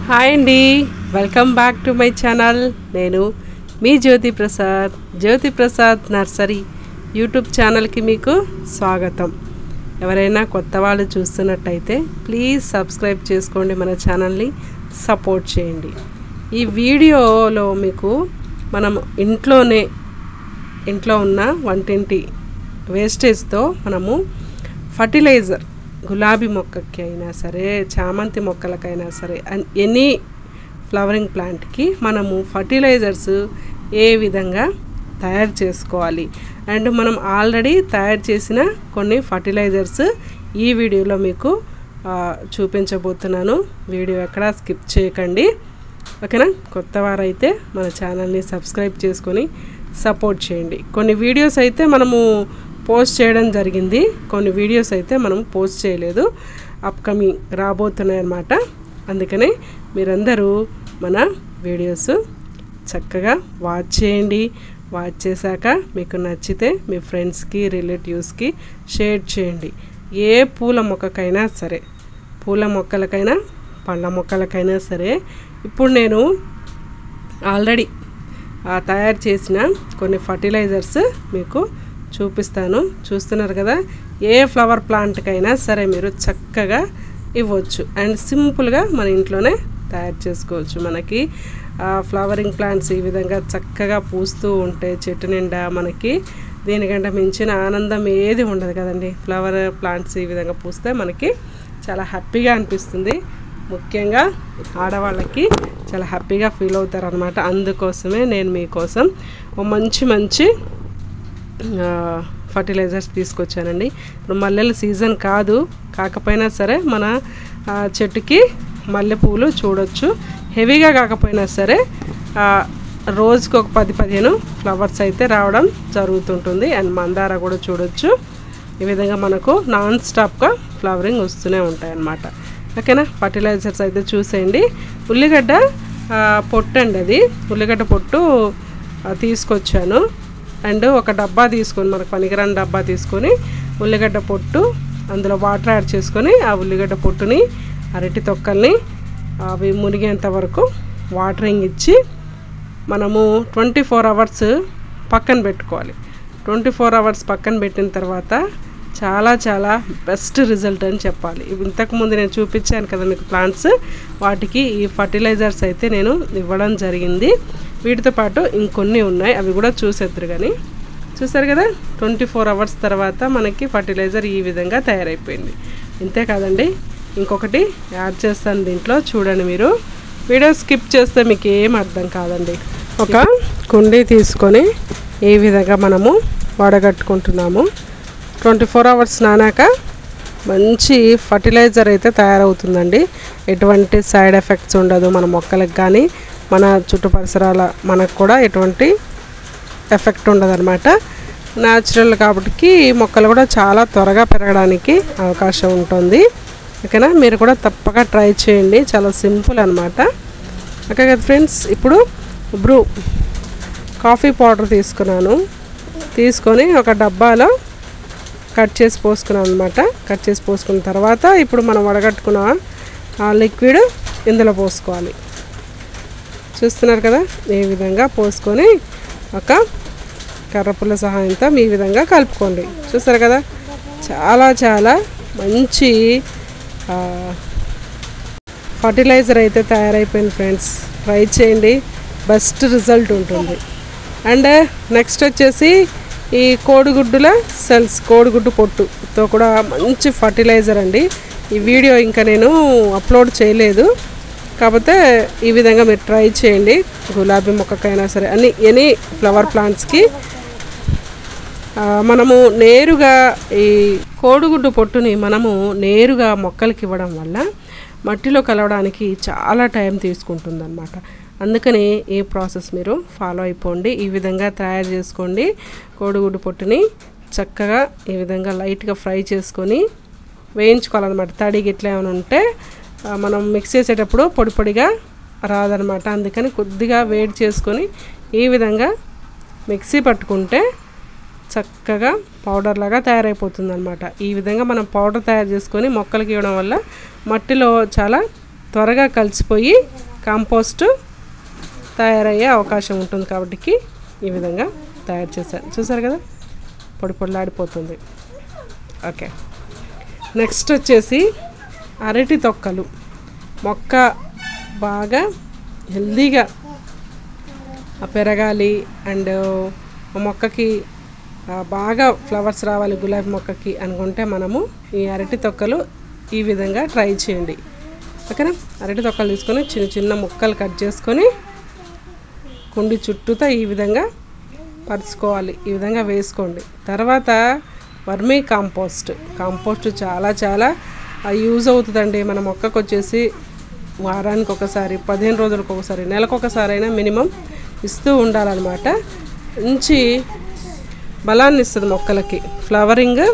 hi అండి welcome back to my channel నేను మీ జ్యోతి ప్రసాద్ జ్యోతి ప్రసాద్ నర్సరీ యూట్యూబ్ ఛానల్కి మీకు స్వాగతం ఎవరైనా కొత్త వాళ్ళు చూస్తున్నట్టయితే ప్లీజ్ సబ్స్క్రైబ్ చేసుకోండి మన ఛానల్ని సపోర్ట్ చేయండి ఈ వీడియోలో మీకు మనం ఇంట్లోనే ఇంట్లో ఉన్న వంటింటి వేస్టేజ్తో మనము ఫర్టిలైజర్ గులాబీ మొక్కకి అయినా సరే చామంతి మొక్కలకైనా సరే అండ్ ఎనీ ఫ్లవరింగ్ ప్లాంట్కి మనము ఫర్టిలైజర్స్ ఏ విధంగా తయారు చేసుకోవాలి అండ్ మనం ఆల్రెడీ తయారు చేసిన కొన్ని ఫర్టిలైజర్స్ ఈ వీడియోలో మీకు ఆ, చూపించబోతున్నాను వీడియో ఎక్కడా స్కిప్ చేయకండి ఓకేనా కొత్త వారైతే మన ఛానల్ని సబ్స్క్రైబ్ చేసుకొని సపోర్ట్ చేయండి కొన్ని వీడియోస్ అయితే మనము పోస్ట్ చేయడం జరిగింది కొన్ని వీడియోస్ అయితే మనం పోస్ట్ చేయలేదు అప్కమింగ్ రాబోతున్నాయి అన్నమాట అందుకనే మీరందరూ మన వీడియోస్ చక్కగా వాచ్ చేయండి వాచ్ చేశాక మీకు నచ్చితే మీ ఫ్రెండ్స్కి రిలేటివ్స్కి షేర్ చేయండి ఏ పూల మొక్కకైనా సరే పూల మొక్కలకైనా పళ్ళ మొక్కలకైనా సరే ఇప్పుడు నేను ఆల్రెడీ ఆ తయారు చేసిన కొన్ని ఫర్టిలైజర్స్ మీకు చూపిస్తాను చూస్తున్నారు కదా ఏ ఫ్లవర్ ప్లాంట్కైనా సరే మీరు చక్కగా ఇవ్వచ్చు అండ్ సింపుల్గా మన ఇంట్లోనే తయారు చేసుకోవచ్చు మనకి ఆ ఫ్లవరింగ్ ప్లాంట్స్ ఈ విధంగా చక్కగా పూస్తూ ఉంటే చెట్టు నిండా మనకి దీనికంటే మించిన ఆనందం ఏది ఉండదు కదండి ఫ్లవర్ ప్లాంట్స్ ఈ విధంగా పూస్తే మనకి చాలా హ్యాపీగా అనిపిస్తుంది ముఖ్యంగా ఆడవాళ్ళకి చాలా హ్యాపీగా ఫీల్ అవుతారు అనమాట అందుకోసమే నేను మీకోసం ఓ మంచి మంచి ఆ, ఫర్టిలైజర్స్ తీసుకొచ్చానండి ఇప్పుడు మల్లెల సీజన్ కాదు కాకపోయినా సరే మన ఆ, చెట్టుకి మల్లెపూలు చూడొచ్చు హెవీగా కాకపోయినా సరే ఆ, రోజుకి ఒక పది పదిహేను ఫ్లవర్స్ అయితే రావడం జరుగుతుంటుంది అండ్ మందార కూడా చూడొచ్చు ఈ విధంగా మనకు నాన్ స్టాప్గా ఫ్లవరింగ్ వస్తూనే ఉంటాయి అన్నమాట ఓకేనా ఫర్టిలైజర్స్ అయితే చూసేయండి ఉల్లిగడ్డ ఆ, పొట్టు అండి అది ఉల్లిగడ్డ పొట్టు ఆ, తీసుకొచ్చాను అండ్ ఒక డబ్బా తీసుకొని మనకు పనికిరాని డబ్బా తీసుకొని ఉల్లిగడ్డ పొట్టు అందులో వాటర్ యాడ్ చేసుకొని ఆ ఉల్లిగడ్డ పొట్టుని అరటి తొక్కల్ని అవి మునిగేంత వరకు వాటరింగ్ ఇచ్చి మనము ట్వంటీ ఫోర్ అవర్స్ పక్కన పెట్టుకోవాలి ట్వంటీ ఫోర్ అవర్స్ పక్కన పెట్టిన తర్వాత చాలా చాలా బెస్ట్ రిజల్ట్ అని చెప్పాలి ఇవి ఇంతకుముందు నేను చూపించాను కదా మీకు ప్లాంట్స్ వాటికి ఈ ఫర్టిలైజర్స్ అయితే నేను ఇవ్వడం జరిగింది వీటితో పాటు ఇంకొన్ని ఉన్నాయి అవి కూడా చూసేద్దరు కానీ చూసారు కదా ట్వంటీ ఫోర్ అవర్స్ తర్వాత మనకి ఫర్టిలైజర్ ఈ విధంగా తయారైపోయింది ఇంతే కాదండి ఇంకొకటి యాడ్ చేస్తాను దీంట్లో చూడండి మీరు వీడియో స్కిప్ చేస్తే మీకు ఏం అర్థం కాదండి ఒక కుండీ తీసుకొని ఈ విధంగా మనము వడగట్టుకుంటున్నాము ట్వంటీ ఫోర్ అవర్స్ నానాక మంచి ఫర్టిలైజర్ అయితే తయారవుతుందండి ఎటువంటి సైడ్ ఎఫెక్ట్స్ ఉండదు మన మొక్కలకు కానీ మన చుట్టు పరిసరాల మనకు కూడా ఎటువంటి ఎఫెక్ట్ ఉండదు అనమాట న్యాచురల్ కాబట్టి మొక్కలు కూడా చాలా త్వరగా పెరగడానికి అవకాశం ఉంటుంది ఓకేనా మీరు కూడా తప్పక ట్రై చేయండి చాలా సింపుల్ అనమాట ఓకే కదా ఫ్రెండ్స్ ఇప్పుడు బ్రూ కాఫీ పౌడర్ తీసుకున్నాను తీసుకొని ఒక డబ్బాలో కట్ చేసి పోసుకున్నాను అనమాట కట్ చేసి పోసుకున్న తర్వాత ఇప్పుడు మనం వడగట్టుకున్న ఆ లిక్విడ్ ఇందులో పోసుకోవాలి చూస్తున్నారు కదా ఈ విధంగా పోసుకొని ఒక కర్రపుల్ల సహాయంతో ఈ విధంగా కలుపుకోండి చూస్తారు కదా చాలా చాలా మంచి ఆ, ఫర్టిలైజర్ అయితే తయారైపోయింది ఫ్రెండ్స్ ట్రై చేయండి బెస్ట్ రిజల్ట్ ఉంటుంది అండ్ నెక్స్ట్ వచ్చేసి ఈ కోడిగుడ్డుల సెల్స్ కోడిగుడ్డు పొట్టుతో కూడా మంచి ఫర్టిలైజర్ అండి ఈ వీడియో ఇంకా నేను అప్లోడ్ చేయలేదు కాకపోతే ఈ విధంగా మీరు ట్రై చేయండి గులాబీ మొక్కకైనా సరే అన్ని ఎనీ ఫ్లవర్ ప్లాంట్స్కి ఆ, మనము నేరుగా ఈ కోడిగుడ్డు పొట్టుని మనము నేరుగా మొక్కలకి ఇవ్వడం వల్ల మట్టిలో కలవడానికి చాలా టైం తీసుకుంటుందన్నమాట అందుకని ఈ ప్రాసెస్ మీరు ఫాలో అయిపోండి ఈ విధంగా తయారు చేసుకోండి కోడిగుడ్డు పొట్టుని చక్కగా ఈ విధంగా లైట్గా ఫ్రై చేసుకొని వేయించుకోవాలన్నమాట తడి గిట్ల ఏమైనా ఉంటే ఆ, మనం మిక్స్ చేసేటప్పుడు పొడి పొడిగా రాదనమాట అందుకని కొద్దిగా వేడి చేసుకొని ఈ విధంగా మిక్సీ పట్టుకుంటే చక్కగా పౌడర్ లాగా తయారైపోతుంది అనమాట ఈ విధంగా మనం పౌడర్ తయారు చేసుకొని మొక్కలకి ఇవ్వడం వల్ల మట్టిలో చాలా త్వరగా కలిసిపోయి కాంపోస్ట్ తయారయ్యే అవకాశం ఉంటుంది కాబట్టి ఈ విధంగా తయారు చేశాను చూసారు కదా పొడి పొడిలాడిపోతుంది ఓకే నెక్స్ట్ వచ్చేసి అరటి తొక్కలు మొక్క బాగా హెల్దీగా పెరగాలి అండ్ మొక్కకి ఆ, బాగా ఫ్లవర్స్ రావాలి గులాబీ మొక్కకి అనుకుంటే మనము ఈ అరటి తొక్కలు ఈ విధంగా ట్రై చేయండి ఓకేనా అరటి తొక్కలు తీసుకొని చిన్న చిన్న ముక్కలు కట్ చేసుకొని కుండి చుట్టూతా ఈ విధంగా పరుచుకోవాలి ఈ విధంగా వేసుకోండి తర్వాత వర్మీ కాంపోస్ట్ కాంపోస్ట్ చాలా చాలా యూజ్ అవుతుందండి మన మొక్కకు వచ్చేసి వారానికి ఒకసారి పదిహేను రోజులకు ఒకసారి నెలకు ఒకసారి అయినా మినిమం ఇస్తూ ఉండాలన్నమాట మంచి బలాన్ని ఇస్తుంది మొక్కలకి ఫ్లవరింగ్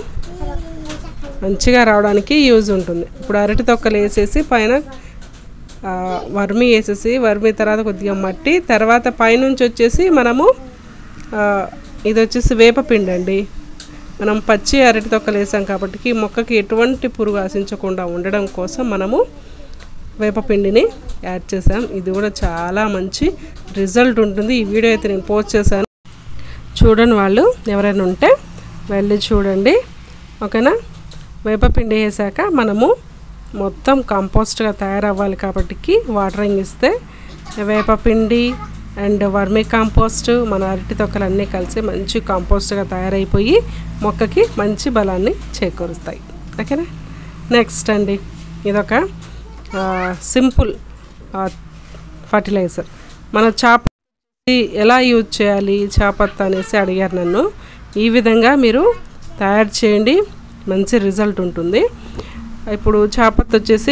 మంచిగా రావడానికి యూజ్ ఉంటుంది ఇప్పుడు అరటి తొక్కలు వేసేసి పైన ఆ, వర్మి వేసేసి వర్మి తర్వాత కొద్దిగా మట్టి తర్వాత పైనుంచి వచ్చేసి మనము ఆ, ఇది వచ్చేసి వేపపిండి అండి మనం పచ్చి అరటి తొక్కలు వేసాం కాబట్టి మొక్కకి ఎటువంటి పురుగు ఆశించకుండా ఉండడం కోసం మనము వేపపిండిని యాడ్ చేసాం ఇది కూడా చాలా మంచి రిజల్ట్ ఉంటుంది ఈ వీడియో అయితే నేను పోస్ట్ చేశాను చూడని వాళ్ళు ఎవరైనా ఉంటే వెళ్ళి చూడండి ఓకేనా వేపపిండి వేసాక మనము మొత్తం కంపోస్ట్గా తయారవ్వాలి కాబట్టి వాటరింగ్ ఇస్తే వేపపిండి అండ్ వర్మీ కాంపోస్ట్ మన అరటి తొక్కలు అన్నీ కలిసి మంచి కాంపోస్ట్గా తయారైపోయి మొక్కకి మంచి బలాన్ని చేకూరుస్తాయి ఓకేనా నెక్స్ట్ అండి ఇదొక ఆ, సింపుల్ ఆ, ఫర్టిలైజర్ మన చాప ఎలా యూజ్ చేయాలి చాపత్త అనేసి అడిగారు నన్ను ఈ విధంగా మీరు తయారు చేయండి మంచి రిజల్ట్ ఉంటుంది ఇప్పుడు చాపత్త వచ్చేసి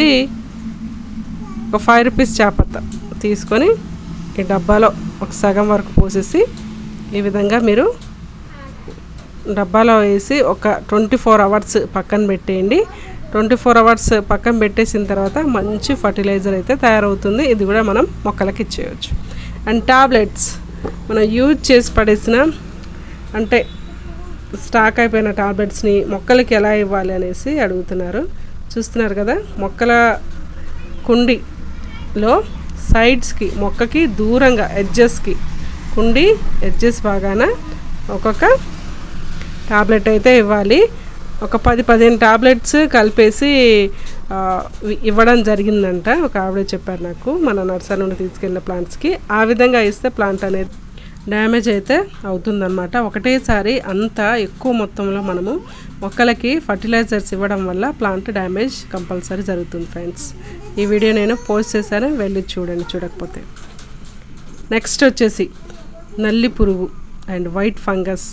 ఒక ఫైవ్ రూపీస్ చాపత్త తీసుకొని ఈ డబ్బాలో ఒక సగం వరకు పోసేసి ఈ విధంగా మీరు డబ్బాలో వేసి ఒక ట్వంటీ ఫోర్ అవర్స్ పక్కన పెట్టేయండి ట్వంటీ ఫోర్ అవర్స్ పక్కన పెట్టేసిన తర్వాత మంచి ఫర్టిలైజర్ అయితే తయారవుతుంది ఇది కూడా మనం మొక్కలకి ఇచ్చేయచ్చు అండ్ టాబ్లెట్స్ మనం యూజ్ చేసి పడేసిన అంటే స్టాక్ అయిపోయిన టాబ్లెట్స్ని మొక్కలకి ఎలా ఇవ్వాలి అనేసి అడుగుతున్నారు చూస్తున్నారు కదా మొక్కల కుండిలో సైడ్స్కి మొక్కకి దూరంగా ఎడ్జెస్కి కుండి ఎడ్జెస్ బాగాన ఒక్కొక్క టాబ్లెట్ అయితే ఇవ్వాలి ఒక పది పదిహేను టాబ్లెట్స్ కలిపేసి ఆ, ఇ- ఇవ్వడం జరిగిందంట ఒక ఆవిడ చెప్పారు నాకు మన నర్సరీ నుండి తీసుకెళ్ళిన ప్లాంట్స్కి ఆ విధంగా ఇస్తే ప్లాంట్ అనేది డ్యామేజ్ అయితే అవుతుందన్నమాట ఒకటేసారి అంత ఎక్కువ మొత్తంలో మనము మొక్కలకి ఫర్టిలైజర్స్ ఇవ్వడం వల్ల ప్లాంట్ డ్యామేజ్ కంపల్సరీ జరుగుతుంది ఫ్రెండ్స్ ఈ వీడియో నేను పోస్ట్ చేశాను వెళ్ళి చూడండి చూడకపోతే నెక్స్ట్ వచ్చేసి నల్లి పురుగు అండ్ వైట్ ఫంగస్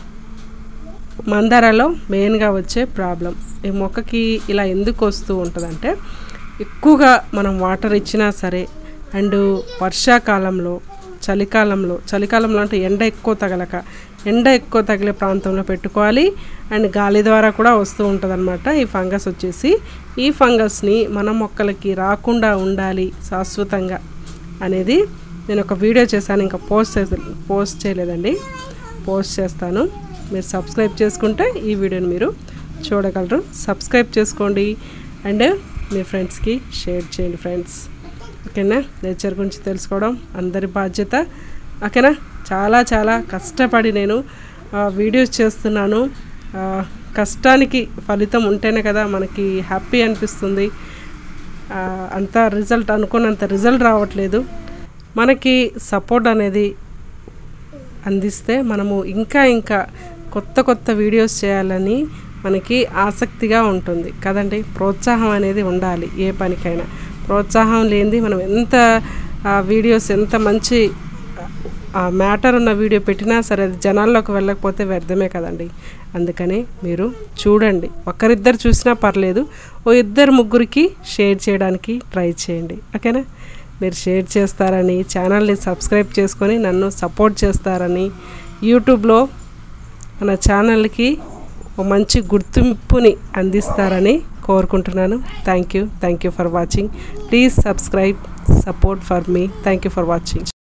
మందారాలో మెయిన్గా వచ్చే ప్రాబ్లం ఈ మొక్కకి ఇలా ఎందుకు వస్తూ ఉంటుందంటే ఎక్కువగా మనం వాటర్ ఇచ్చినా సరే అండ్ వర్షాకాలంలో చలికాలంలో చలికాలంలో అంటే ఎండ ఎక్కువ తగలక ఎండ ఎక్కువ తగిలే ప్రాంతంలో పెట్టుకోవాలి అండ్ గాలి ద్వారా కూడా వస్తూ ఉంటుంది ఈ ఫంగస్ వచ్చేసి ఈ ఫంగస్ని మన మొక్కలకి రాకుండా ఉండాలి శాశ్వతంగా అనేది నేను ఒక వీడియో చేశాను ఇంకా పోస్ట్ చేసే పోస్ట్ చేయలేదండి పోస్ట్ చేస్తాను మీరు సబ్స్క్రైబ్ చేసుకుంటే ఈ వీడియోని మీరు చూడగలరు సబ్స్క్రైబ్ చేసుకోండి అండ్ మీ ఫ్రెండ్స్కి షేర్ చేయండి ఫ్రెండ్స్ ఓకేనా నేచర్ గురించి తెలుసుకోవడం అందరి బాధ్యత ఓకేనా చాలా చాలా కష్టపడి నేను ఆ, వీడియోస్ చేస్తున్నాను ఆ, కష్టానికి ఫలితం ఉంటేనే కదా మనకి హ్యాపీ అనిపిస్తుంది ఆ, అంత రిజల్ట్ అనుకున్నంత రిజల్ట్ రావట్లేదు మనకి సపోర్ట్ అనేది అందిస్తే మనము ఇంకా ఇంకా కొత్త కొత్త వీడియోస్ చేయాలని మనకి ఆసక్తిగా ఉంటుంది కదండి ప్రోత్సాహం అనేది ఉండాలి ఏ పనికైనా ప్రోత్సాహం లేనిది మనం ఎంత ఆ, వీడియోస్ ఎంత మంచి ఆ మ్యాటర్ ఉన్న వీడియో పెట్టినా సరే అది జనాల్లోకి వెళ్ళకపోతే వ్యర్థమే కదండి అందుకని మీరు చూడండి ఒకరిద్దరు చూసినా పర్లేదు ఓ ఇద్దరు ముగ్గురికి షేర్ చేయడానికి ట్రై చేయండి ఓకేనా మీరు షేర్ చేస్తారని ఛానల్ని సబ్స్క్రైబ్ చేసుకొని నన్ను సపోర్ట్ చేస్తారని యూట్యూబ్లో మన ఛానల్కి ఒక మంచి గుర్తింపుని అందిస్తారని కోరుకుంటున్నాను thank you thank you for watching please subscribe support for మీ థ్యాంక్ యూ ఫర్ వాచింగ్